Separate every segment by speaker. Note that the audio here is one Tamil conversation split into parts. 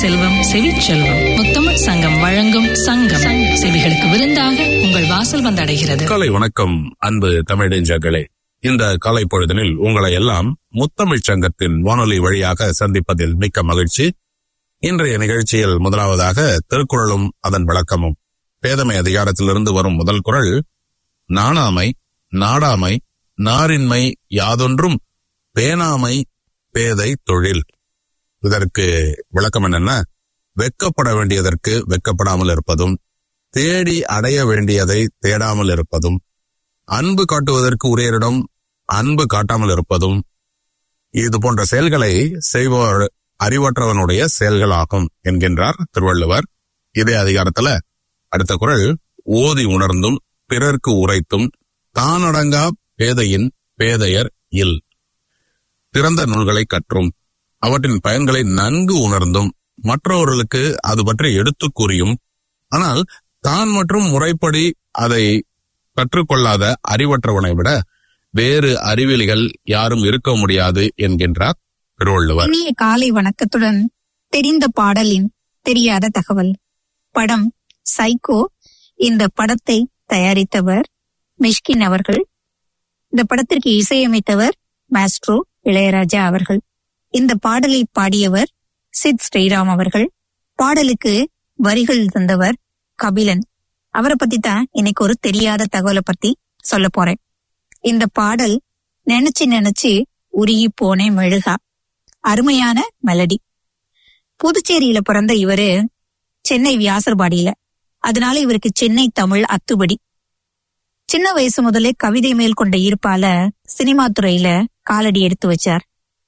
Speaker 1: செல்வம் செவிச்செல்வம் முத்தமிழ் சங்கம் வழங்கும் சங்கம் செவிகளுக்கு விருந்தாக உங்கள் வாசல் வந்தடைகிறது
Speaker 2: காலை வணக்கம் அன்பு தமிழஞ்சங்களே இந்த காலை பொழுதனில் உங்களை எல்லாம் முத்தமிழ்ச் சங்கத்தின் வானொலி வழியாக சந்திப்பதில் மிக்க மகிழ்ச்சி இன்றைய நிகழ்ச்சியில் முதலாவதாக திருக்குறளும் அதன் விளக்கமும் பேதமை அதிகாரத்திலிருந்து வரும் முதல் குறள் நாணாமை நாடாமை நாரின்மை யாதொன்றும் பேணாமை பேதை தொழில் இதற்கு விளக்கம் என்னன்னா வெக்கப்பட வேண்டியதற்கு வெக்கப்படாமல் இருப்பதும் தேடி அடைய வேண்டியதை தேடாமல் இருப்பதும் அன்பு காட்டுவதற்கு உரியரிடம் அன்பு காட்டாமல் இருப்பதும் இது போன்ற செயல்களை செய்வோர் அறிவற்றவனுடைய செயல்களாகும் என்கின்றார் திருவள்ளுவர் இதே அதிகாரத்துல அடுத்த குறள் ஓதி உணர்ந்தும் பிறர்க்கு உரைத்தும் தானடங்கா பேதையின் பேதையர் இல் பிறந்த நூல்களை கற்றும் அவற்றின் பயன்களை நன்கு உணர்ந்தும் மற்றவர்களுக்கு அது பற்றி எடுத்துக் கூறியும் ஆனால் தான் மற்றும் முறைப்படி அதை கற்றுக்கொள்ளாத அறிவற்றவனை விட வேறு அறிவிலிகள் யாரும் இருக்க முடியாது என்கின்றார் திருவள்ளுவர்
Speaker 3: இனிய காலை வணக்கத்துடன் தெரிந்த பாடலின் தெரியாத தகவல் படம் சைக்கோ இந்த படத்தை தயாரித்தவர் மிஷ்கின் அவர்கள் இந்த படத்திற்கு இசையமைத்தவர் மாஸ்ட்ரோ இளையராஜா அவர்கள் இந்த பாடலை பாடியவர் சித் ஸ்ரீராம் அவர்கள் பாடலுக்கு வரிகள் தந்தவர் கபிலன் அவரை பத்தி தான் இன்னைக்கு ஒரு தெரியாத தகவலை பத்தி சொல்ல போறேன் இந்த பாடல் நினைச்சு நினைச்சு உருகி போனேன் மெழுகா அருமையான மெலடி புதுச்சேரியில பிறந்த இவரு சென்னை வியாசர்பாடியில அதனால இவருக்கு சென்னை தமிழ் அத்துபடி சின்ன வயசு முதலே கவிதை மேல் கொண்ட ஈர்ப்பால சினிமா துறையில காலடி எடுத்து வச்சார்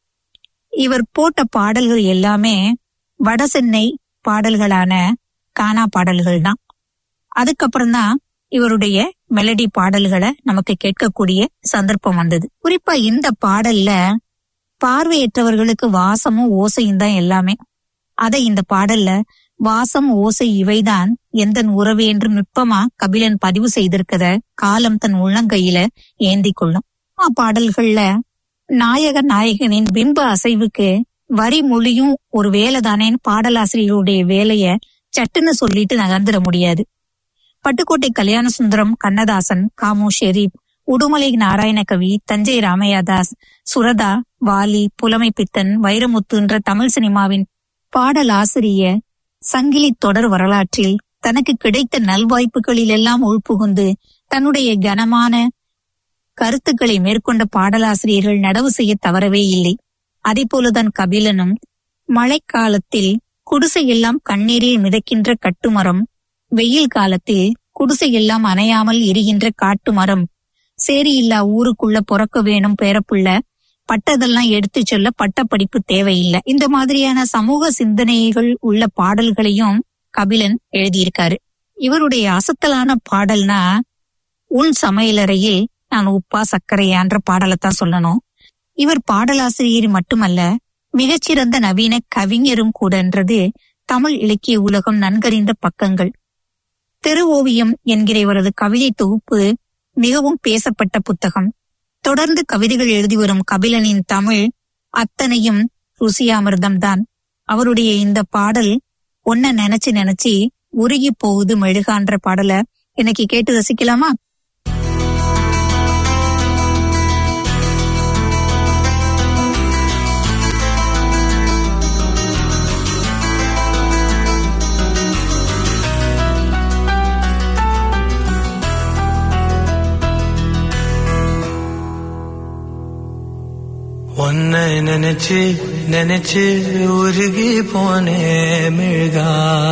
Speaker 3: இவர் போட்ட பாடல்கள் எல்லாமே வட சென்னை பாடல்களான கானா பாடல்கள் தான் அதுக்கப்புறம் தான் இவருடைய மெலடி பாடல்களை நமக்கு கேட்கக்கூடிய சந்தர்ப்பம் வந்தது குறிப்பா இந்த பாடல்ல பார்வையற்றவர்களுக்கு வாசமும் ஓசையும் தான் எல்லாமே அதை இந்த பாடல்ல வாசம் ஓசை இவைதான் எந்த உறவு என்று நுட்பமா கபிலன் பதிவு செய்திருக்கத காலம் தன் உள்ளங்கையில ஏந்தி கொள்ளும் ஆ பாடல்கள்ல நாயக நாயகனின் பிம்ப அசைவுக்கு வரி மொழியும் ஒரு வேலை தானேன்னு பாடலாசிரியருடைய வேலைய சட்டுன்னு சொல்லிட்டு நகர்ந்துட முடியாது பட்டுக்கோட்டை கல்யாண சுந்தரம் கண்ணதாசன் காமு ஷெரீப் உடுமலை நாராயணகவி தஞ்சை ராமையாதாஸ் சுரதா வாலி புலமை பித்தன் வைரமுத்துன்ற தமிழ் சினிமாவின் பாடலாசிரிய சங்கிலி தொடர் வரலாற்றில் தனக்கு கிடைத்த நல்வாய்ப்புகளிலெல்லாம் உள்புகுந்து தன்னுடைய கனமான கருத்துக்களை மேற்கொண்ட பாடலாசிரியர்கள் நடவு செய்ய தவறவே இல்லை அதே போலதான் கபிலனும் மழைக்காலத்தில் குடிசையெல்லாம் கண்ணீரில் மிதக்கின்ற கட்டுமரம் வெயில் காலத்தில் குடிசையெல்லாம் அணையாமல் எரிகின்ற காட்டு மரம் சேரியில்லா ஊருக்குள்ள பிறக்க வேணும் பேரப்புள்ள பட்டதெல்லாம் எடுத்து சொல்ல பட்டப்படிப்பு தேவையில்லை இந்த மாதிரியான சமூக சிந்தனைகள் உள்ள பாடல்களையும் கபிலன் எழுதியிருக்காரு இவருடைய அசத்தலான பாடல்னா உன் சமையலறையில் நான் உப்பா சர்க்கரையான்ற பாடலைத்தான் சொல்லணும் இவர் பாடலாசிரியர் மட்டுமல்ல மிகச்சிறந்த நவீன கவிஞரும் கூடன்றது தமிழ் இலக்கிய உலகம் நன்கறிந்த பக்கங்கள் தெரு ஓவியம் என்கிற இவரது கவிதை தொகுப்பு மிகவும் பேசப்பட்ட புத்தகம் தொடர்ந்து கவிதைகள் எழுதி வரும் கபிலனின் தமிழ் அத்தனையும் ருசியாமிர்தம் தான் அவருடைய இந்த பாடல் ஒன்ன நினைச்சு நினைச்சு உருகி போகுது மெழுகான்ற பாடலை இன்னைக்கு கேட்டு ரசிக்கலாமா
Speaker 4: உன்னை நினைச்சு நினைச்சு உருகி போனே மிழ்கா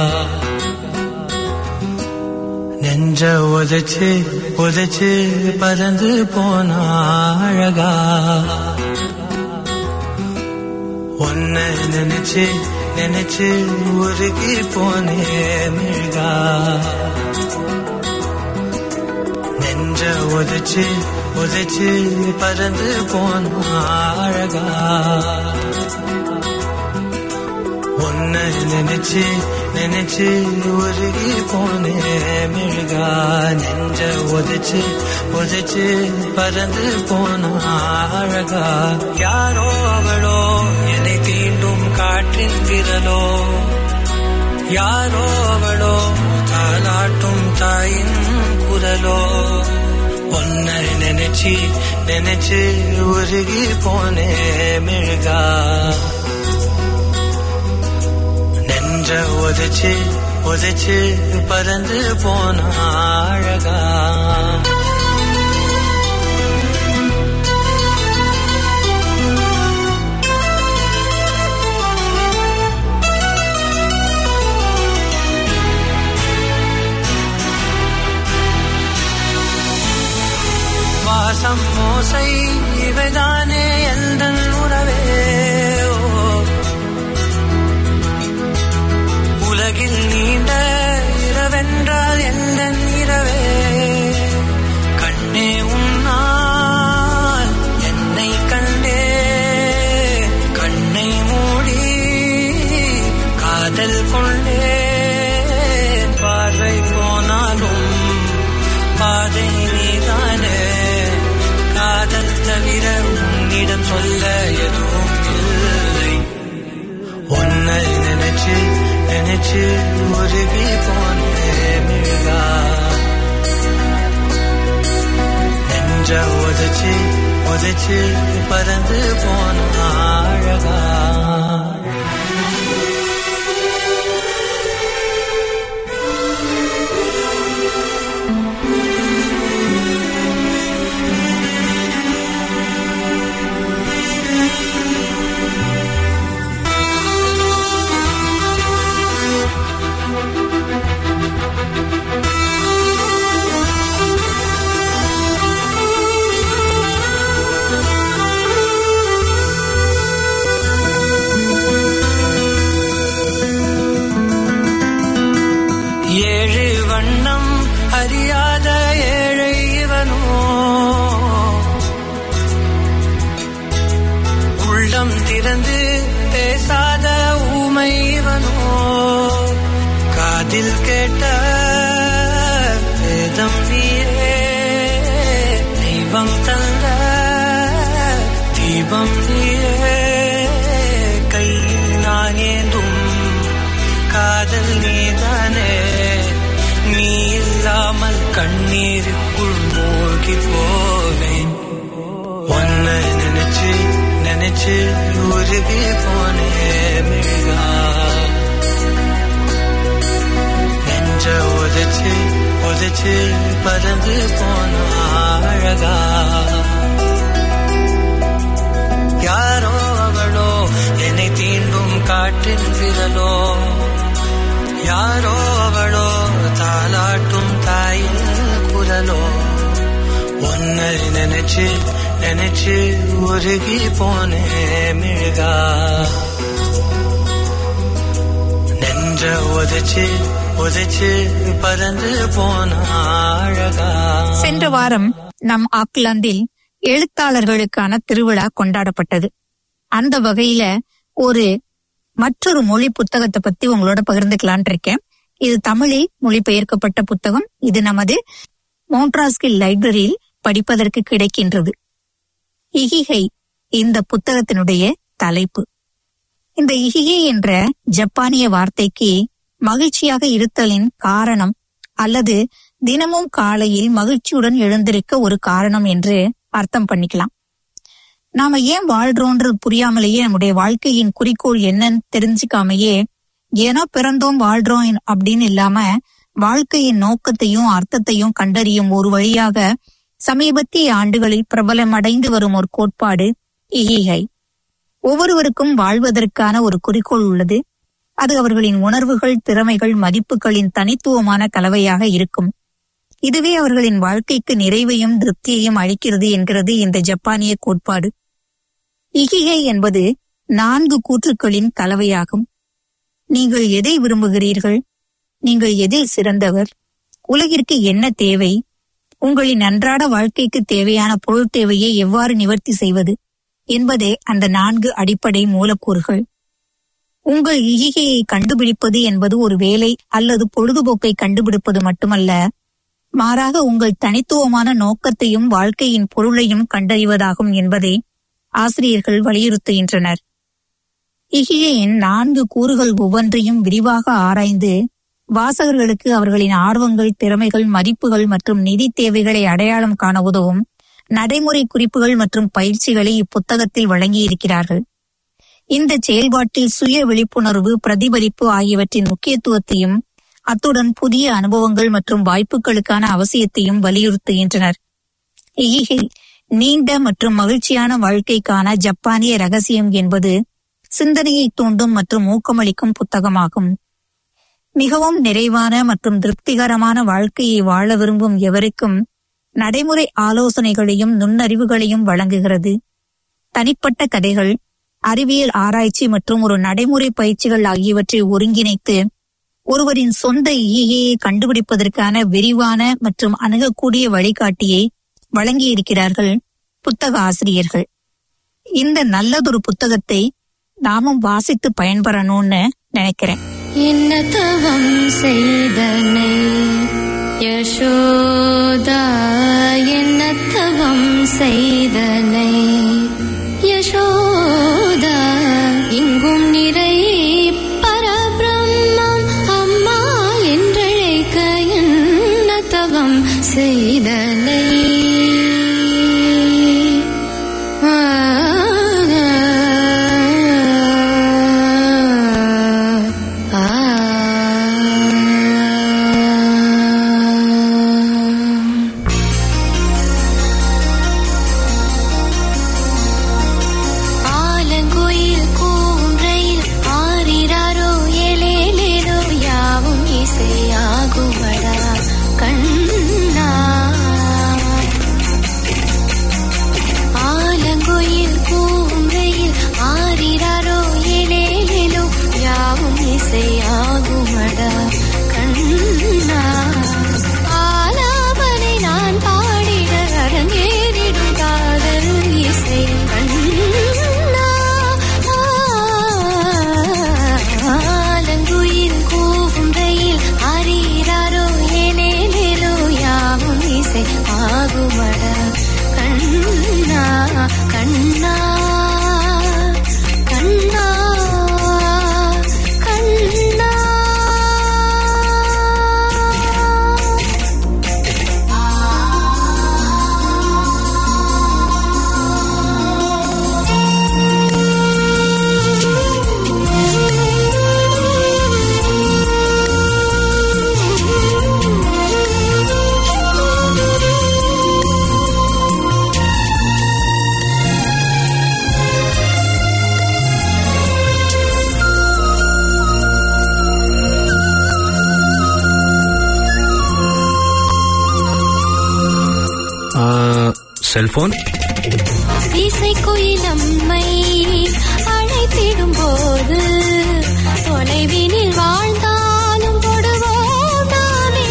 Speaker 4: நெஞ்ச உதைச்சு உதைச்சு பறந்து போனா அழகா உன்னை நினைச்சு நினைச்சு உருகி போனே மிழ்கா நெஞ்ச உதைச்சு உதைச்சு பறந்து போனா அழகா உன்னை நினைச்சு நினைச்சு உருகி போனே மிழ்கா நெஞ்ச உதைச்சு உதைச்சு பறந்து போனா அழகா யாரோ அவளோ என்னை தீண்டும் காற்றின் விரலோ யாரோ அவளோ தாலாட்டும் தாயின் குரலோ உன்னை நினைச்சு நினைச்சு உருகி போனே மெழுகா நெஞ்ச உதைச்சு உதைச்சு பறந்து போன அழகா வாசம் மோசை இவைதானே எந்த உறவே ஓ. உலகில் நீண்ட இரவென்றால் எந்த இரவே கண்ணே உன்னால் என்னை கண்டே கண்ணை மூடி காதல் கொண்டே பார்வை போனாலும் பாதை நீதானே காதல் தவிர உன்னிடம் சொல்ல எதுவும் இல்லை உன்னை நினைச்சு நினைச்சு உருகி போனே மிழ்கா நெஞ்ச உதைச்சு உதைச்சு பறந்து போன அழகா ஏழு வண்ணம் அறியாத ஏழை இவனோ உள்ளம் திறந்து பேசாத ஊமை இவனோ காதில் கேட்ட வேதம் நீயே தெய்வம் தந்த தீபம் நீயே கையில் நான் ஏந்தும் காதல் நீதானே நீ இல்லாமல் கண்ணீருக்குள் மூழ்கி போவேன் உன்னை நினைச்சு நினைச்சு உருகி போனே மிழ்கா நெஞ்ச உதைச்சு உதைச்சு பறந்து போன அழகா யாரோ அவளோ என்னை தீண்டும் காற்றின் விரலோ யாரோ அவளோ தாலாட்டும் தாயின் குரலோ உன்னை நினைச்சு நினைச்சு உருகி போனே மிழ்கா நெஞ்ச உதைச்சு உதைச்சு பறந்து போன அழகா
Speaker 3: சென்ற வாரம் நம் ஆக்லாந்தில் எழுத்தாளர்களுக்கான திருவிழா கொண்டாடப்பட்டது அந்த வகையில ஒரு மற்றொரு மொழி புத்தகத்தை பத்தி உங்களோட பகிர்ந்துக்கலான் இருக்கேன் இது தமிழில் மொழிபெயர்க்கப்பட்ட புத்தகம் இது நமது மோன்ட்ராஸ்கில் லைப்ரரியில் படிப்பதற்கு கிடைக்கின்றது இகிகை இந்த புத்தகத்தினுடைய தலைப்பு இந்த இகிகை என்ற ஜப்பானிய வார்த்தைக்கு மகிழ்ச்சியாக இருத்தலின் காரணம் அல்லது தினமும் காலையில் மகிழ்ச்சியுடன் எழுந்திருக்க ஒரு காரணம் என்று அர்த்தம் பண்ணிக்கலாம் நாம ஏன் வாழ்றோன்றது புரியாமலேயே நம்முடைய வாழ்க்கையின் குறிக்கோள் என்னன்னு தெரிஞ்சுக்காமையே ஏனோ பிறந்தோம் வாழ்றோம் என்- அப்படின்னு இல்லாம வாழ்க்கையின் நோக்கத்தையும் அர்த்தத்தையும் கண்டறியும் ஒரு வழியாக சமீபத்திய ஆண்டுகளில் பிரபலமடைந்து வரும் ஒரு கோட்பாடு இகிகை ஒவ்வொருவருக்கும் வாழ்வதற்கான ஒரு குறிக்கோள் உள்ளது அது அவர்களின் உணர்வுகள் திறமைகள் மதிப்புகளின் தனித்துவமான கலவையாக இருக்கும் இதுவே அவர்களின் வாழ்க்கைக்கு நிறைவையும் திருப்தியையும் அளிக்கிறது என்கிறது இந்த ஜப்பானிய கோட்பாடு இகிகை என்பது நான்கு கூற்றுக்களின் கலவையாகும் நீங்கள் எதை விரும்புகிறீர்கள் நீங்கள் எதில் சிறந்தவர் உலகிற்கு என்ன தேவை உங்களின் அன்றாட வாழ்க்கைக்கு தேவையான பொருள் தேவையை எவ்வாறு நிவர்த்தி செய்வது என்பதே அந்த நான்கு அடிப்படை மூலக்கூறுகள் உங்கள் இகிகையை கண்டுபிடிப்பது என்பது ஒரு வேலை அல்லது பொழுதுபோக்கை கண்டுபிடிப்பது மட்டுமல்ல மாறாக உங்கள் தனித்துவமான நோக்கத்தையும் வாழ்க்கையின் பொருளையும் கண்டறிவதாகும் என்பதை ஆசிரியர்கள் வலியுறுத்துகின்றனர் இகிகையின் நான்கு கூறுகள் ஒவ்வொன்றையும் விரிவாக ஆராய்ந்து வாசகர்களுக்கு அவர்களின் ஆர்வங்கள் திறமைகள் மதிப்புகள் மற்றும் நிதி தேவைகளை அடையாளம் காண உதவும் நடைமுறை குறிப்புகள் மற்றும் பயிற்சிகளை இப்புத்தகத்தில் வழங்கியிருக்கிறார்கள் இந்த செயல்பாட்டில் சுய விழிப்புணர்வு பிரதிபலிப்பு ஆகியவற்றின் முக்கியத்துவத்தையும் அத்துடன் புதிய அனுபவங்கள் மற்றும் வாய்ப்புகளுக்கான அவசியத்தையும் வலியுறுத்துகின்றனர் இகிகை நீண்ட மற்றும் மகிழ்ச்சியான வாழ்க்கைக்கான ஜப்பானிய ரகசியம் என்பது சிந்தனையை தூண்டும் மற்றும் ஊக்கமளிக்கும் புத்தகமாகும் மிகவும் நிறைவான மற்றும் திருப்திகரமான வாழ்க்கையை வாழ விரும்பும் எவருக்கும் நடைமுறை ஆலோசனைகளையும் நுண்ணறிவுகளையும் வழங்குகிறது தனிப்பட்ட கதைகள் அறிவியல் ஆராய்ச்சி மற்றும் ஒரு நடைமுறை பயிற்சிகள் ஆகியவற்றை ஒருங்கிணைத்து ஒருவரின் சொந்த ஈகையை கண்டுபிடிப்பதற்கான விரிவான மற்றும் அணுகக்கூடிய வழிகாட்டியை வழங்கியிருக்கிறார்கள் புத்தக ஆசிரியர்கள் இந்த நல்லதொரு புத்தகத்தை நாமும் வாசித்து பயன்பெறணும்னு நினைக்கிறேன்
Speaker 5: என்ன தவம் செய்தனை யசோதா என்ன தவம் செய்தனை யசோதா இங்கும் நிறை பரபிரம்மம் அம்மா என்றழைக்க என்ன தவம் செய்தனை ஆலங்குயில் கூன்றையில் ஆரிராரோ ஏலேலேலோ யாவும் இசையாகுமடா கண்ணா ஆலங்குயில் கூன்றையில் ஆரிராரோ ஏலேலேலோ யாவும் இசையாகுமடா கண்ணா ஆலாபனை நான் பாடிட அரங்கேறிடும் காதல் இசை கண்ணா ஆலங்குயில் கூவும் ரயில் ஆரீராரோ ஏலேலேலோ யாவும் இசை ஆகுமட கண்ணா கண்ணா கண்ணா கண்ணா
Speaker 6: செல்போன்
Speaker 5: இசைக்குயிலம்மை அழைத்திடும் போது தொலைவினில் வாழ்ந்தாலும் தொடுவோம் நாமே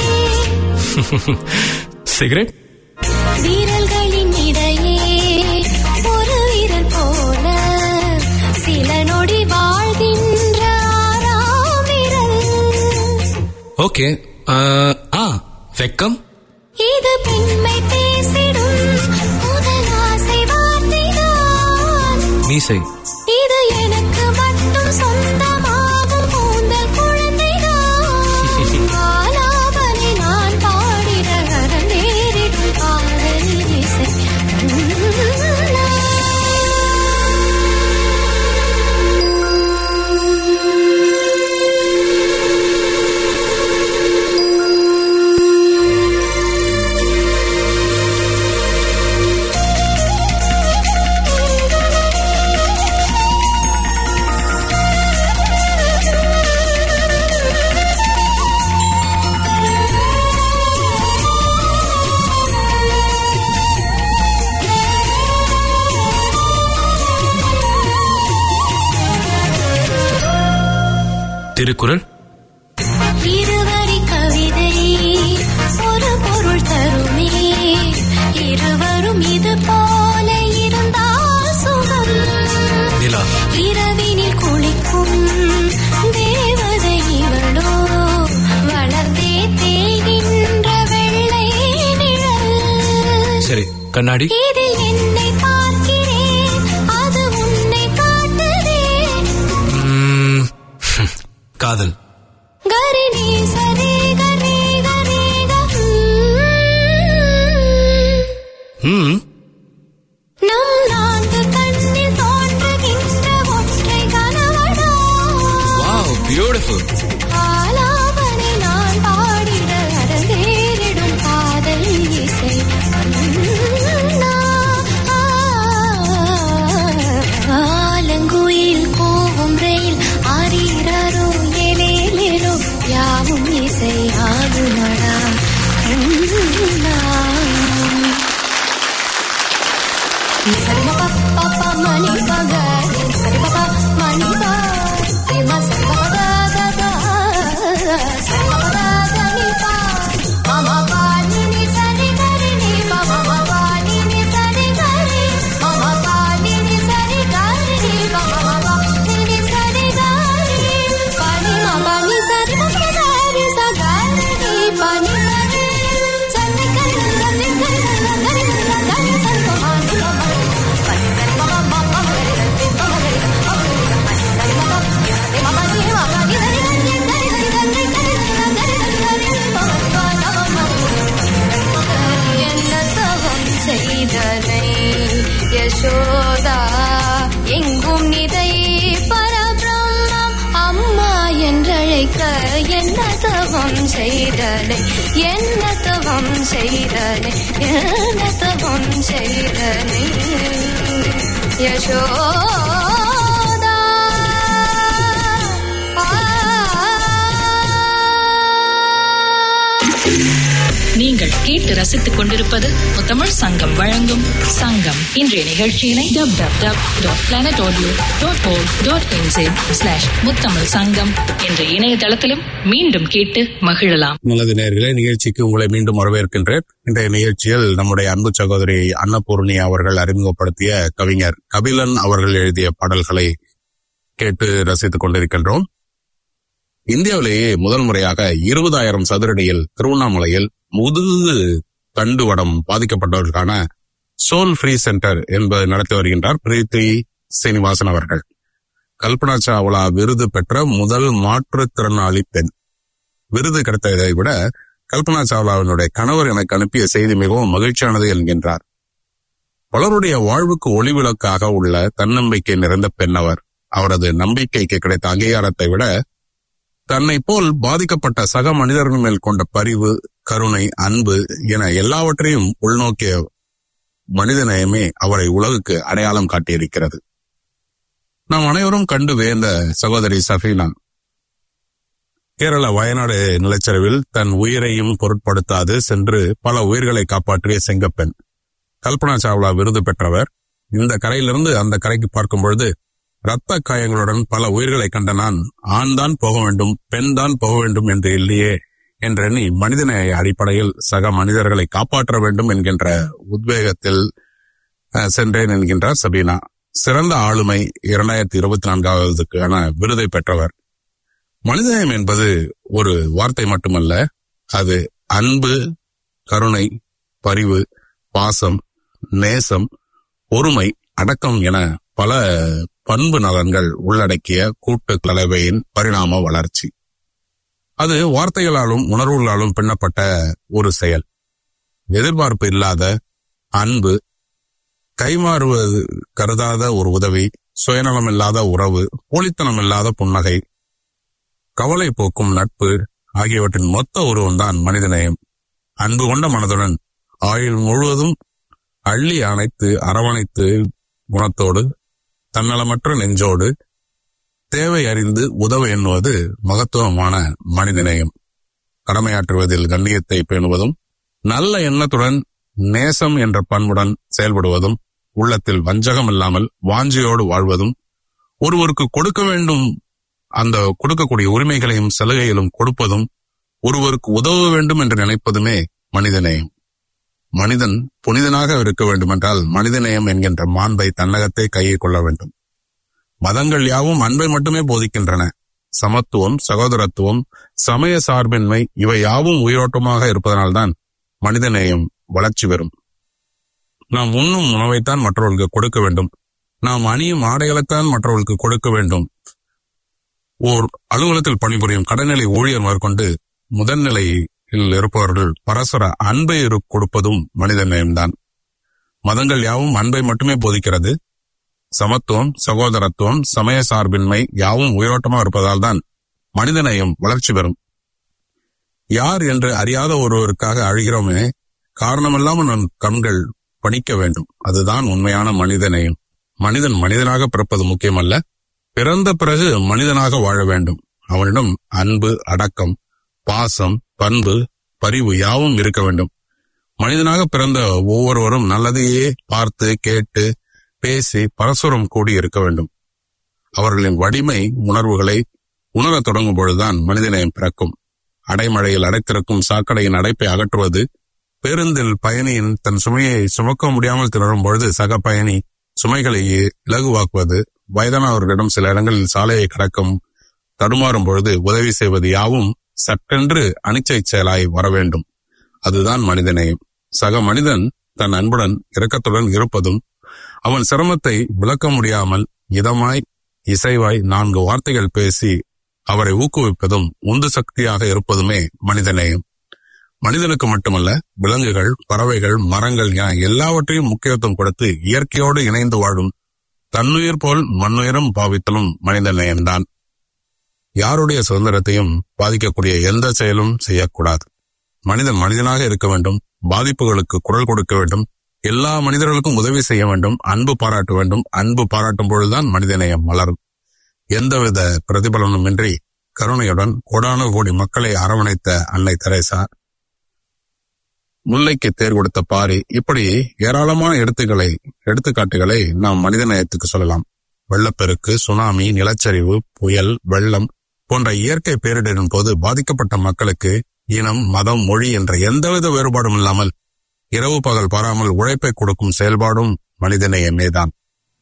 Speaker 6: சிகரெட்
Speaker 5: வீரல்களின் இடையே ஒரு வீரல் போல சில நொடி வாழ்கின்ற ஆறாம் விரல்
Speaker 6: ஓகே ஆ வெக்கம்
Speaker 5: இது பெண்மை பேசிடும் முதல் ஆசை வார்த்தைதான்
Speaker 6: மீசை
Speaker 5: இது எனக்கு மட்டும் சொந்தமாகும் கூந்தல் குழந்தைதான் ஆலாபனை நான் பாடிட நேரிடும் காதல் இசை
Speaker 6: திருக்குறள்
Speaker 5: இருவரி கவிதை ஒரு பொருள் தருமே இருவரும் இது போல இருந்தால் சுகம்
Speaker 6: நிலா
Speaker 5: இரவினில் குளிக்கும் தேவதை இவளோ வளர்ந்தே தேய்கின்ற வெள்ளை நிழல்
Speaker 6: சரி கண்ணாடி
Speaker 5: இதில் என்னை பார்க்கிறேன் அது உன்னை காட்டுதே
Speaker 6: காதல்
Speaker 5: கரிணி சரி கரி கரி
Speaker 6: ம்
Speaker 5: நம் நான்கு கண்ணில் தோன்றுகின்ற ஒற்றை கனவடா
Speaker 6: வாவ் பியூட்டிஃபுல்
Speaker 5: ஆலாபனை நான் பாடிட அரங்கேறிடும் காதல் இசை அண்ணா. ஆலங்குயில் கூவும் ரயில் ஆரீரரோ ஏலேலேலோ யாவும் இசை ஆகுமடா அண்ணா. சரி பப்பா பப்பா மணி பக சரி பப்பா மணி பா ரிமா சரி பப்பா த த சரி பப்பா த த நி பா மாமா பா நி நி சரி கரி நி பா மாமா பா நி நி சரி கரி மாமா பா நி நி சரி கரி நி பா மாமா பா நி நி சரி கரி பா நி மா பா நி சரி பப்பா கரி ச கரி நி பா நி சரி சரி கரி சரி கரி சரி கரி சரி பா நி பா மா சரி பா மா மா கரி சரி பா மா கரி பா சரி பா சரி மா மா நி மா பா நி சரி கரி கரி சரி கரி கரி சரி கரி கரி பா மா பா மா மா என்ன தவம் செய்தனை யசோதா எங்கும் நிதை பரபிரம்மம் அம்மா என்றழைக்க என்ன தவம் செய்தனை என்ன தவம் செய்தனை என்ன தவம் செய்தனை யசோதா
Speaker 1: நீங்கள் கேட்டு ரசித்துக் கொண்டிருப்பது முத்தமிழ் சங்கம் வழங்கும் சங்கம் இன்றைய நிகழ்ச்சியினை dub dub dub dot planet audio dot O dot slash Muthamizh Sangam என்ற இணையதளத்திலும் மீண்டும் கேட்டு மகிழலாம்
Speaker 2: நல்லது நேர்களே நிகழ்ச்சிக்கு உங்களை மீண்டும் வரவேற்கின்றேன் இன்றைய நிகழ்ச்சியில் நம்முடைய அன்பு சகோதரி அன்னபூர்ணி அவர்கள் அறிமுகப்படுத்திய கவிஞர் கபிலன் அவர்கள் எழுதிய பாடல்களை கேட்டு ரசித்துக் கொண்டிருக்கின்றோம் இந்தியாவிலேயே முதல் முறையாக இருபதாயிரம் சதுரடியில் திருவண்ணாமலையில் முதுகு தண்டுவடம் பாதிக்கப்பட்டவர்களுக்கான சோல் ஃப்ரீ சென்டர் என்பது நடத்தி வருகின்றார் பிரீத்தி சீனிவாசன் அவர்கள் கல்பனா சாவ்லா விருது பெற்ற முதல் மாற்றுத்திறனாளி பெண் விருது கிடைத்ததை விட கல்பனா சாவ்லாவினுடைய கணவர் எனக்கு அனுப்பிய செய்தி மிகவும் மகிழ்ச்சியானது என்கின்றார் பலருடைய வாழ்வுக்கு ஒளிவிளக்காக உள்ள தன்னம்பிக்கை நிறைந்த பெண் அவர் அவரது நம்பிக்கைக்கு கிடைத்த அங்கீகாரத்தை விட தன்னை போல் பாதிக்கப்பட்ட சக மனிதர்கள் மேல் கொண்ட பரிவு கருணை அன்பு என எல்லாவற்றையும் உள்நோக்கிய மனிதநேயமே அவரை உலகுக்கு அடையாளம் காட்டியிருக்கிறது நாம் அனைவரும் கண்டு வேந்த சகோதரி சஃபீனா கேரள வயநாடு நிலச்சரிவில் தன் உயிரையும் பொருட்படுத்தாது சென்று பல உயிர்களை காப்பாற்றிய செங்கப்பெண் கல்பனா சாவ்லா விருது பெற்றவர் இந்த கரையிலிருந்து அந்த கரைக்கு பார்க்கும் பொழுது ரத்த காயங்களுடன் பல உயிர்களை கண்ட நான் ஆண் தான் போக வேண்டும் பெண் தான் போக வேண்டும் என்று இல்லையே என்றெண்ணி மனிதநேய அடிப்படையில் சக மனிதர்களை காப்பாற்ற வேண்டும் என்கின்ற உத்வேகத்தில் அஹ், சென்றேன் என்கின்றார் சபீனா சிறந்த ஆளுமை இரண்டாயிரத்தி இருபத்தி நான்காவதுக்கான விருதை பெற்றவர் மனிதநேயம் என்பது ஒரு வார்த்தை மட்டுமல்ல அது அன்பு கருணை பரிவு பாசம் நேசம் பொறுமை அடக்கம் என பல பண்பு நலன்கள் உள்ளடக்கிய கூட்டு கலவையின் பரிணாம வளர்ச்சி அது வார்த்தைகளாலும் உணர்வுகளாலும் பின்னப்பட்ட ஒரு செயல் எதிர்பார்ப்பு இல்லாத அன்பு கைமாறுவது கருதாத ஒரு உதவி சுயநலம் இல்லாத உறவு போலித்தனம் இல்லாத புன்னகை கவலை போக்கும் நட்பு ஆகியவற்றின் மொத்த உருவம்தான் மனிதநேயம் அன்பு கொண்ட மனதுடன் ஆயுள் முழுவதும் அள்ளி அணைத்து அரவணைத்து குணத்தோடு தன்னலமற்ற நெஞ்சோடு தேவை அறிந்து உதவ எண்ணுவது மகத்துவமான மனிதநேயம் கடமையாற்றுவதில் கண்ணியத்தை பேணுவதும் நல்ல எண்ணத்துடன் நேசம் என்ற பண்புடன் செயல்படுவதும் உள்ளத்தில் வஞ்சகம் இல்லாமல் வாஞ்சியோடு வாழ்வதும் ஒருவருக்கு கொடுக்க வேண்டும் அந்த கொடுக்கக்கூடிய உரிமைகளையும் சலுகைகளும் கொடுப்பதும் ஒருவருக்கு உதவ வேண்டும் என்று நினைப்பதுமே மனிதநேயம் மனிதன் புனிதனாக இருக்க வேண்டுமென்றால் மனிதநேயம் என்கின்ற மாண்பை தன்னகத்தை கையில் கொள்ள வேண்டும் மதங்கள் யாவும் அன்பை மட்டுமே போதிக்கின்றன சமத்துவம் சகோதரத்துவம் சமய சார்பின்மை இவை யாவும் உயிரோட்டமாக இருப்பதனால்தான் மனிதநேயம் வளர்ச்சி பெறும் நாம் உண்ணும் உணவைத்தான் மற்றவர்களுக்கு கொடுக்க வேண்டும் நாம் அணியும் ஆடைகளைத்தான் மற்றவர்களுக்கு கொடுக்க வேண்டும் ஓர் அலுவலகத்தில் பணிபுரியும் கடைநிலை ஊழியர் முதற்கொண்டு முதல்நிலையில் இருப்பவர்கள் பரஸ்பர அன்பை இரு- கொடுப்பதும் மனித நேயம்தான் மதங்கள் யாவும் அன்பை மட்டுமே போதிக்கிறது சமத்துவம் சகோதரத்துவம் சமய சார்பின்மை யாவும் உயிரோட்டமாக இருப்பதால் தான் மனிதநேயம் வளர்ச்சி பெறும் யார் என்று அறியாத ஒருவருக்காக அழுகிறோமே காரணமில்லாமல் நம் கண்கள் பணிக்க வேண்டும் அதுதான் உண்மையான மனிதநேயம் மனிதன் மனிதனாக பிறப்பது முக்கியமல்ல பிறந்த பிறகு மனிதனாக வாழ வேண்டும் அவனிடம் அன்பு அடக்கம் பாசம் பண்பு பரிவு யாவும் இருக்க வேண்டும் மனிதனாக பிறந்த ஒவ்வொருவரும் நல்லதையே பார்த்து கேட்டு பேசி பரஸ்பரம் கூடி இருக்க வேண்டும் அவர்களின் வலிமை உணர்வுகளை உணரத் தொடங்கும் பொழுதுதான் மனிதநேயம் பிறக்கும் அடைமழையில் அடைத்திருக்கும் சாக்கடையின் அடைப்பை அகற்றுவது பேருந்தில் பயணியின் தன் சுமையை சுமக்க முடியாமல் திணறும் பொழுது சக பயணி சுமைகளை இலகுவாக்குவது வயதானவர்களிடம் சில இடங்களில் சாலையை கடக்கும் தடுமாறும் பொழுது உதவி செய்வது யாவும் சட்டென்று அனிச்சை செயலாய் வர வேண்டும் அதுதான் மனிதநேயம் சக மனிதன் தன் அன்புடன் இரக்கத்துடன் இருப்பதும் அவன் சிரமத்தை விளக்க முடியாமல் இதமாய் இசைவாய் நான்கு வார்த்தைகள் பேசி அவரை ஊக்குவிப்பதும் உந்து சக்தியாக இருப்பதுமே மனிதநேயம் மனிதனுக்கு மட்டுமல்ல விலங்குகள் பறவைகள் மரங்கள் என எல்லாவற்றையும் முக்கியத்துவம் கொடுத்து இயற்கையோடு இணைந்து வாழும் தன்னுயிர் போல் மண்ணுயிரும் பாவித்தலும் மனித நேயம்தான் யாருடைய சுதந்திரத்தையும் பாதிக்கக்கூடிய எந்த செயலும் செய்யக்கூடாது மனிதன் மனிதனாக இருக்க வேண்டும் பாதிப்புகளுக்கு குரல் கொடுக்க வேண்டும் எல்லா மனிதர்களுக்கும் உதவி செய்ய வேண்டும் அன்பு பாராட்ட வேண்டும் அன்பு பாராட்டும் பொழுதுதான் மனிதநேயம் மலரும் எந்தவித பிரதிபலனுமின்றி கருணையுடன் கோடான கோடி மக்களை அரவணைத்த அன்னை தெரேசா முல்லைக்கு தேர் கொடுத்த பாரி இப்படி ஏராளமான எடுத்துக்களை எடுத்துக்காட்டுகளை நாம் மனிதநேயத்துக்கு சொல்லலாம் வெள்ளப்பெருக்கு சுனாமி நிலச்சரிவு புயல் வெள்ளம் போன்ற இயற்கை பேரிடரின் போது பாதிக்கப்பட்ட மக்களுக்கு இனம் மதம் மொழி என்ற எந்தவித வேறுபாடும் இல்லாமல் இரவு பகல் பாராமல் உழைப்பை கொடுக்கும் செயல்பாடும் மனிதநேயமேதான்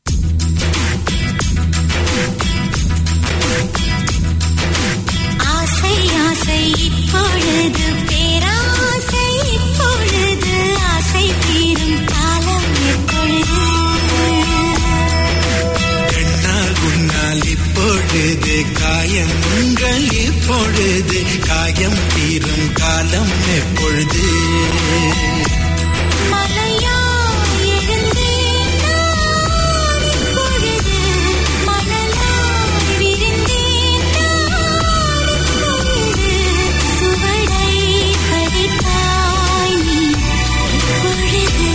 Speaker 5: ஆசை ஆசை இப்பொழுது பேராசை இப்பொழுது ஆசை தீரும் காலம் எப்பொழுது
Speaker 4: கண்ணால் உன்னால் இப்பொழுது காயங்கள் இப்பொழுது காயம் தீரும் காலம் எப்பொழுது
Speaker 5: மலையா எழுந்தேன் நான் இப்பொழுது மணலாய் விரிந்தேன் நான் இப்பொழுது சுவடை பதித்தாய் நீ இப்பொழுது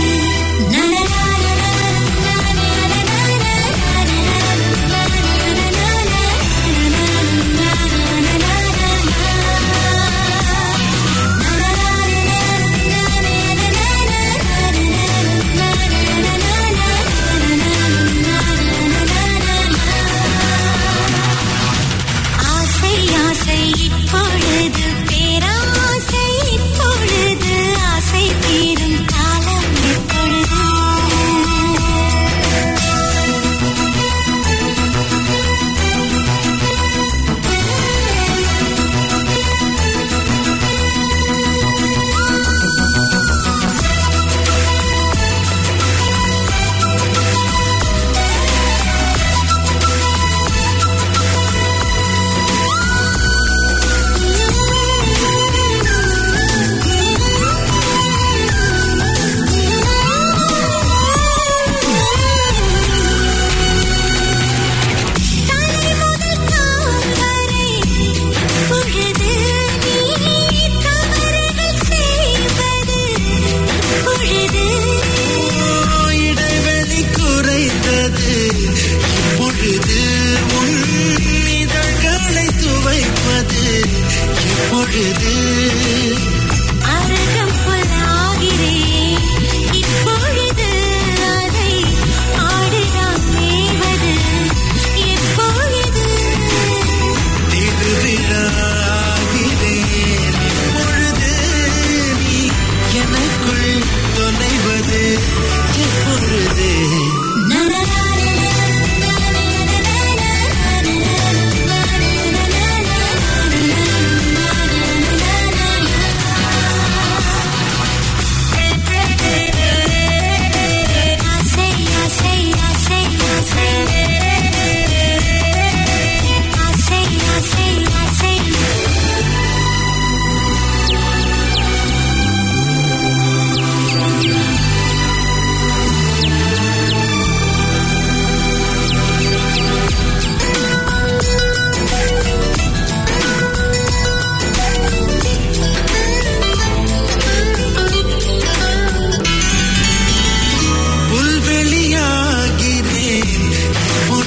Speaker 5: ஆசை ஆசை இப்பொழுது பேராசை இப்பொழுது ஆசை தீரும் காலம் எப்பொழுது தலை முதல் கால் வரை பொழுது நீ தவறுகள் செய்வது பொழுது
Speaker 4: இடைவெளி குறைந்தது இப்பொழுது உன் இதழ்களை துவைப்பது இப்பொழுது
Speaker 5: அருகம் புல்லாகிறேன் இப்பொழுது அதை ஆடுதான் மேவது எப்பொழுது
Speaker 4: திருவிழாகிறேன் இப்பொழுது நீ எனக்குள் தொலைவது எப்பொழுது
Speaker 5: நனநான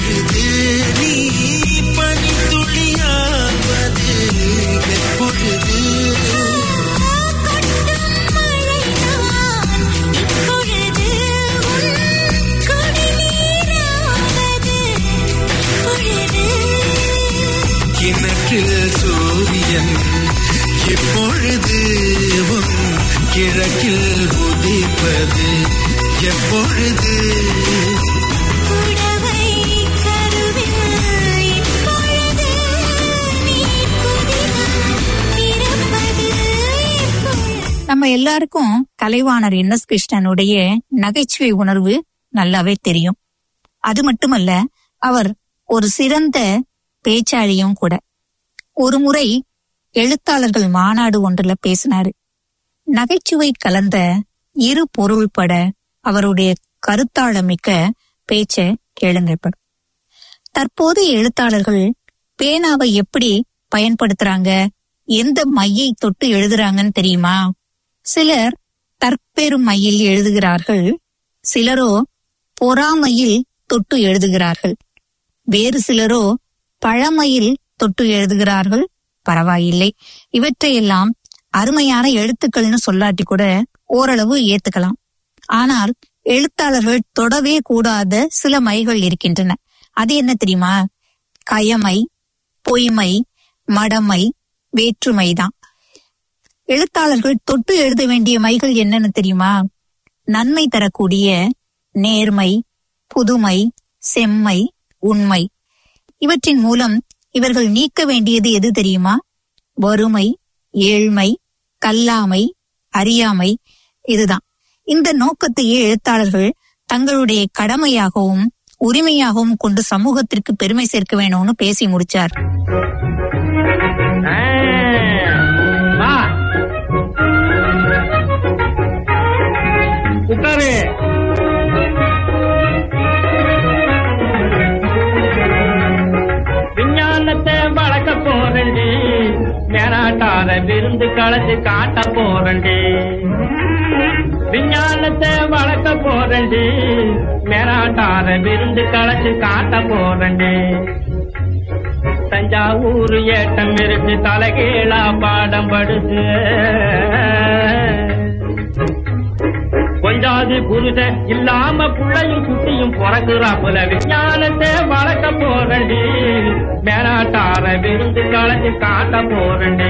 Speaker 4: எப்பொழுது நீ பனித்துளியாவது எப்பொழுது கிணற்றில் சூரியன் எப்பொழுது உன் கிழக்கில் உதிப்பது எப்பொழுது
Speaker 3: நம்ம எல்லாருக்கும் கலைவாணர் என் எஸ் கிருஷ்ணனுடைய நகைச்சுவை உணர்வு நல்லாவே தெரியும் அது மட்டுமல்ல அவர் ஒரு சிறந்த பேச்சாளியும் கூட ஒரு முறை எழுத்தாளர்கள் மாநாடு ஒன்றுல பேசினாரு நகைச்சுவை கலந்த இரு பொருள்பட அவருடைய கருத்தாளமிக்க பேச்ச கேளுங்க இப்ப தற்போது எழுத்தாளர்கள் பேனாவை எப்படி பயன்படுத்துறாங்க எந்த மையை தொட்டு எழுதுறாங்கன்னு தெரியுமா சிலர் தற்பெரும் மையில் எழுதுகிறார்கள் சிலரோ பொறாமையில் தொட்டு எழுதுகிறார்கள் வேறு சிலரோ பழமையில் தொட்டு எழுதுகிறார்கள் பரவாயில்லை இவற்றையெல்லாம் அருமையான எழுத்துக்கள்னு சொல்லாட்டி கூட ஓரளவு ஏத்துக்கலாம் ஆனால் எழுத்தாளர்கள் தொடவே கூடாத சில மைகள் இருக்கின்றன அது என்ன தெரியுமா கயமை பொய்மை மடமை வேற்றுமைதான் எழுத்தாளர்கள் தொட்டு எழுத வேண்டிய மைகள் என்னன்னு தெரியுமா நன்மை தரக்கூடிய நேர்மை புதுமை செம்மை உண்மை இவற்றின் மூலம் இவர்கள் நீக்க வேண்டியது எது தெரியுமா வறுமை ஏழ்மை கல்லாமை அறியாமை இதுதான் இந்த நோக்கத்தையே எழுத்தாளர்கள் தங்களுடைய கடமையாகவும் உரிமையாகவும் கொண்டு சமூகத்திற்கு பெருமை சேர்க்க வேணும்னு பேசி முடிச்சார்
Speaker 7: வா உட்காரு விஞ்ஞானத்தை வளர்க்க போறண்டி மேலாட்டார விருந்து கலந்து காட்ட போறண்டி விஞ்ஞானத்தை வளர்க்க போறண்டி மேலாட்டார விருந்து கலந்து காட்ட போறண்டி தஞ்சாவூர் ஏட்டம் இருக்கு தலைகீழா பாடம் படுது கொஞ்சாது புருஷ இல்லாம புள்ளையும் குட்டியும் பிறகுறாப்புல விஞ்ஞானத்தை வளர்க்க போறண்டி மேலாட்டார விருந்து கலந்து காட்ட போறண்டி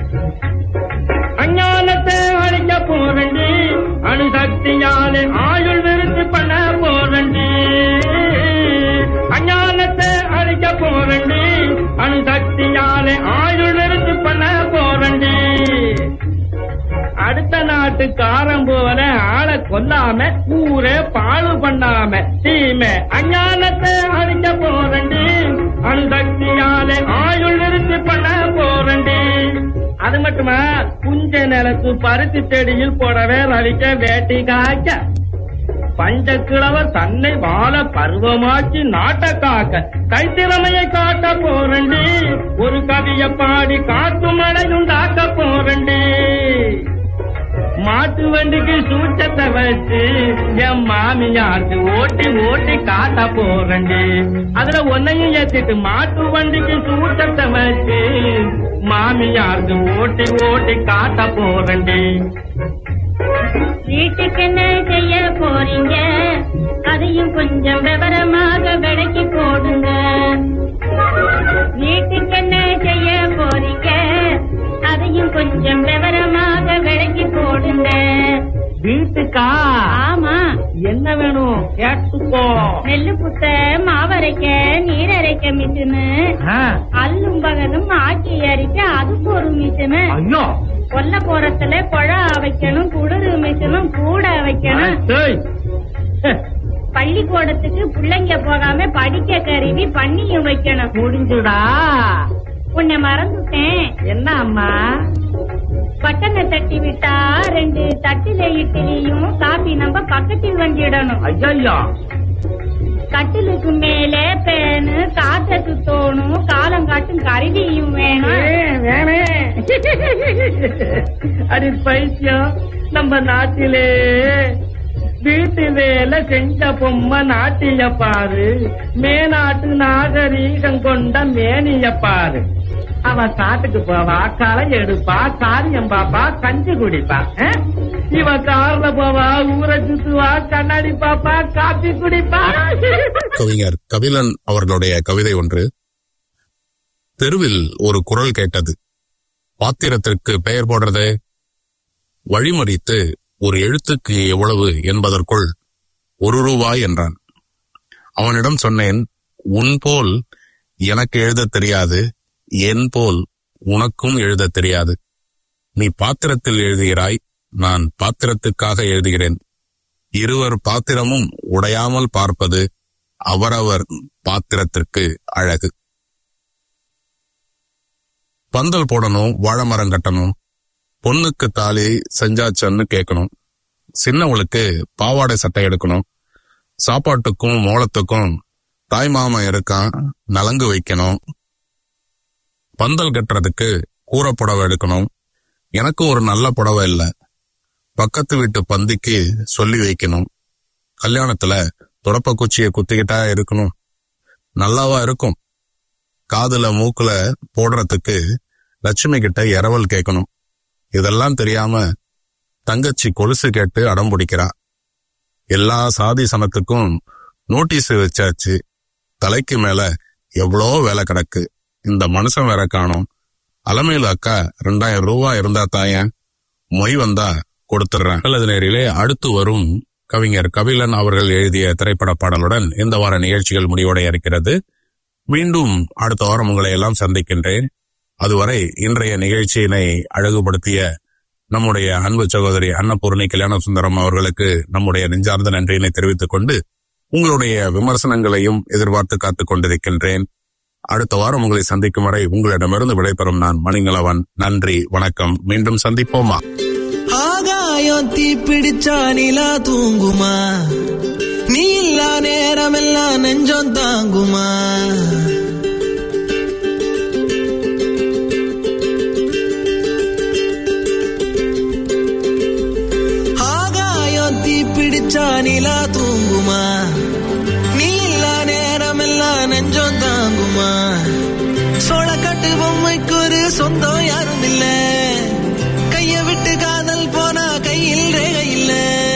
Speaker 7: அஞ்ஞானத்தை அழிக்க போறண்டி அணுசக்தியாலே ஆயுள் விருத்தி பண்ண போறண்டி அஞ்ஞானத்தை அழிக்க போறண்டி அணுசக்தியாலே ஆயுள் விருத்தி பண்ண போறண்டி அடுத்த நாட்டுக்காரன் போல ஆளை கொல்லாம ஊரே பாழு பண்ணாம தீமை அஞ்ஞானத்தை அழிக்க போறண்டி அணுசக்தியாலே ஆயுள் நிறுத்தி பண்ண போறண்டி அது மட்டுமா புஞ்ச நிலத்து பருத்தி செடியில் போடவே ரவிக்க வேட்டி காய்க்க பஞ்சக்கிழவர் தன்னை வாழ பருவமாக்கி நாட்ட காக்க கைத்திறமையை காட்ட போறண்டி ஒரு கவிய பாடி காத்து மழையுண்டாக்க போறண்டி மாட்டு வண்டிக்கு சூச்சத்தை வச்சு என் மாமியாருக்கு ஓட்டி ஓட்டி காட்ட போறண்டி அதுல ஒன்னையும் ஏத்திட்டு மாட்டு வண்டிக்கு சூச்சத்தை வச்சு மாமியாருக்கு ஓட்டி ஓட்டி காட்ட போறண்டி
Speaker 8: வீட்டுக்கு என்ன செய்ய போறீங்க அதையும் கொஞ்சம் விவரமாக விளக்கி போடுங்க வீட்டுக்கு என்ன செய்ய போறீங்க அதையும் கொஞ்சம் விவரமாக விளக்கி போடுங்க
Speaker 7: வீட்டுக்கா
Speaker 8: ஆமா
Speaker 7: என்ன வேணும் கேட்டுக்கோ
Speaker 8: நெல்லு புத்த மாவரைக்க நீரரைக்க மிஷினு
Speaker 7: ஆ,
Speaker 8: அல்லும் பகலும் ஆக்கி அரிக்க அதுக்கு ஒரு மிஷினு
Speaker 7: ஐயோ
Speaker 8: கொல்ல போறத்துல குழா வைக்கணும் குளிர் மிஷினும் கூட வைக்கணும்
Speaker 7: டேய்.
Speaker 8: பள்ளிக்கூடத்துக்கு பிள்ளைங்க போகாம படிக்க கருவி பண்ணியும் வைக்கணும்
Speaker 7: முடிஞ்சுடா
Speaker 8: உன்னை மறந்துட்டேன்
Speaker 7: என்ன அம்மா
Speaker 8: பட்டனை தட்டி விட்டா ரெண்டு தட்டில இட்லியும் காபி நம்ம பக்கத்தில் வண்டிடணும்
Speaker 7: ஐயோ
Speaker 8: கட்டிலுக்கு மேலே பேனு காற்றுக்கு தோணும் காலம் காட்டும் கருவியும் வேணும்
Speaker 7: வேணே அடி பைத்தியம் நம்ம நாட்டிலே வீட்டு வேலை செஞ்ச பொம்மை நாட்டிய பாரு மேநாட்டு நாகரீகம் கொண்ட மேனிய பாரு அவ காட்டுக்கு போவா களை எடுப்பா காரியம் பாப்பா கஞ்சி குடிப்பா ஆ? இவ கார்ல போவா ஊரை சுத்துவா கண்ணாடி பாப்பா காப்பி குடிப்பா
Speaker 2: கவிஞர் கபிலன் அவர்களுடைய கவிதை ஒன்று தெருவில் ஒரு குரல் கேட்டது பாத்திரத்திற்கு பெயர் போடுறது வழிமறித்து ஒரு எழுத்துக்கு எவ்வளவு என்பதற்குள் ஒரு ரூபாய் என்றான் அவனிடம் சொன்னேன் உன் போல் எனக்கு எழுதத் தெரியாது என் போல் உனக்கும் எழுதத் தெரியாது நீ பாத்திரத்தில் எழுதுகிறாய் நான் பாத்திரத்துக்காக எழுதுகிறேன் இருவர் பாத்திரமும் உடையாமல் பார்ப்பது அவரவர் பாத்திரத்திற்கு அழகு பந்தல் போடணும் வாழை மரம் கட்டணும் பொண்ணுக்கு தாலி செஞ்சாச்சன்னு கேட்கணும் சின்னவளுக்கு பாவாடை சட்டை எடுக்கணும் சாப்பாட்டுக்கும் மோளத்துக்கும் தாய் மாமன் இருக்கான் நலங்கு வைக்கணும் பந்தல் கட்டுறதுக்கு கூரை புடவை எடுக்கணும் எனக்கு ஒரு நல்ல புடவை இல்ல பக்கத்து வீட்டு பந்திக்கு சொல்லி வைக்கணும் கல்யாணத்துல துடப்ப குச்சியை குத்திக்கிட்டா இருக்கணும் நல்லாவா இருக்கும் காதுல மூக்குல போடுறதுக்கு லட்சுமி கிட்ட இரவல் கேட்கணும் இதெல்லாம் தெரியாம தங்கச்சி கொலுசு கேட்டு அடம் பிடிக்கிறா எல்லா சாதி சனத்துக்கும் நோட்டீஸ் வச்சாச்சு தலைக்கு மேல எவ்வளோ வேலை கிடக்கு இந்த மனுஷன் வேற காணோம் அலமையில அக்கா ரெண்டாயிரம் ரூபாய் இருந்தா தாயன் மொய் வந்தா கொடுத்துடுறேன் அல்லது நேரிலே அடுத்து வரும் கவிஞர் கபிலன் அவர்கள் எழுதிய திரைப்பட பாடலுடன் இந்த வார நிகழ்ச்சிகள் முடிவடைய இருக்கிறது மீண்டும் அடுத்த வாரம் உங்களை எல்லாம் சந்திக்கின்றேன் அதுவரை இன்றைய நிகழ்ச்சியினை அழகுபடுத்திய நம்முடைய அன்பு சகோதரி அன்னபூர்ணி கல்யாண சுந்தரம் அவர்களுக்கு நம்முடைய நெஞ்சார்ந்த நன்றியினை தெரிவித்துக் கொண்டு உங்களுடைய விமர்சனங்களையும் எதிர்பார்த்து காத்துக் கொண்டிருக்கின்றேன் அடுத்த வாரம் உங்களை சந்திக்கும் வரை உங்களிடமிருந்து விடைபெறும் நான் மணிங்கலவன் நன்றி வணக்கம் மீண்டும் சந்திப்போமா
Speaker 4: ஆகாயம் தீ பிடிச்சா நிலா தூங்குமா நீ இல்லா நேரமெல்லாம் நெஞ்சம் தாங்குமா ஆகாயம் தீ பிடிச்சா நிலா தூங்குமா நீ இல்லா நேரமெல்லாம் நெஞ்சம் தாங்குமா சோளக்கட்டு பொம்மைக்கு ஒரு சொந்தம் யாரும் இல்ல கைய விட்டு காதல் போனா கையில் ரேகை இல்ல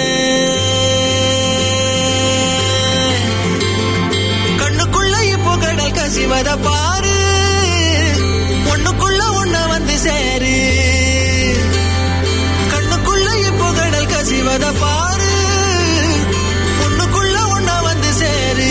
Speaker 4: கண்ணுக்குள்ள இப்போ கடல் கசிவத பாரு ஒண்ணுக்குள்ள ஒண்ண வந்து சேரு கண்ணுக்குள்ள இப்போ கடல் கசிவத பாரு ஒண்ணுக்குள்ள ஒண்ண வந்து சேரு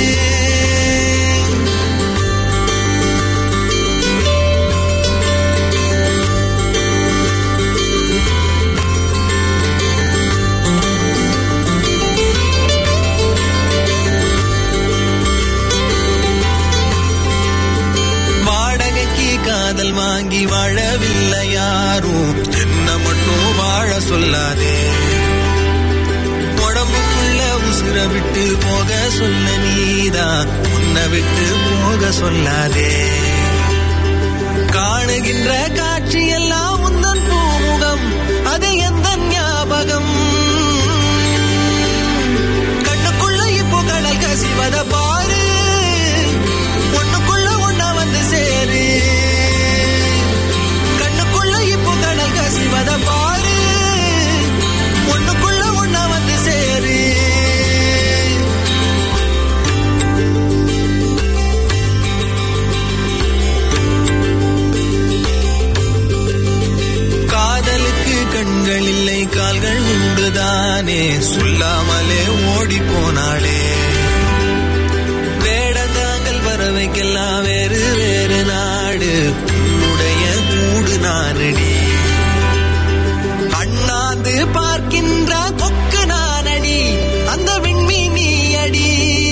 Speaker 4: வாடகைக்கு காதல் வாங்கி வாழவில்லை யாரும் என்ன மட்டும் வாழ சொல்லாதே உடம்புக்குள்ள உசுர விட்டு போக சொல்ல நீதான் உன்னை விட்டு போக சொல்லாதே காணுகின்ற காட்சி எல்லாம் உந்தன் பூமுகம் அது எந்த ஞாபகம் கண்ணுக்குள்ள இப்போ கடல் கசிவத பாரு ஒண்ணுக்குள்ள ஒண்ணா வந்து சேரு கண்ணுக்குள்ள இப்போ கடல் கசிவத பாரு ஒண்ணுக்குள்ள ஒண்ணா வந்து சேரு காதலுக்கு கண்கள் இல்லை கால்கள் உண்டுதானே சொல்லாமலே ஓடி போனாளே வேடந்தாங்கள் பறவைக்கெல்லாம்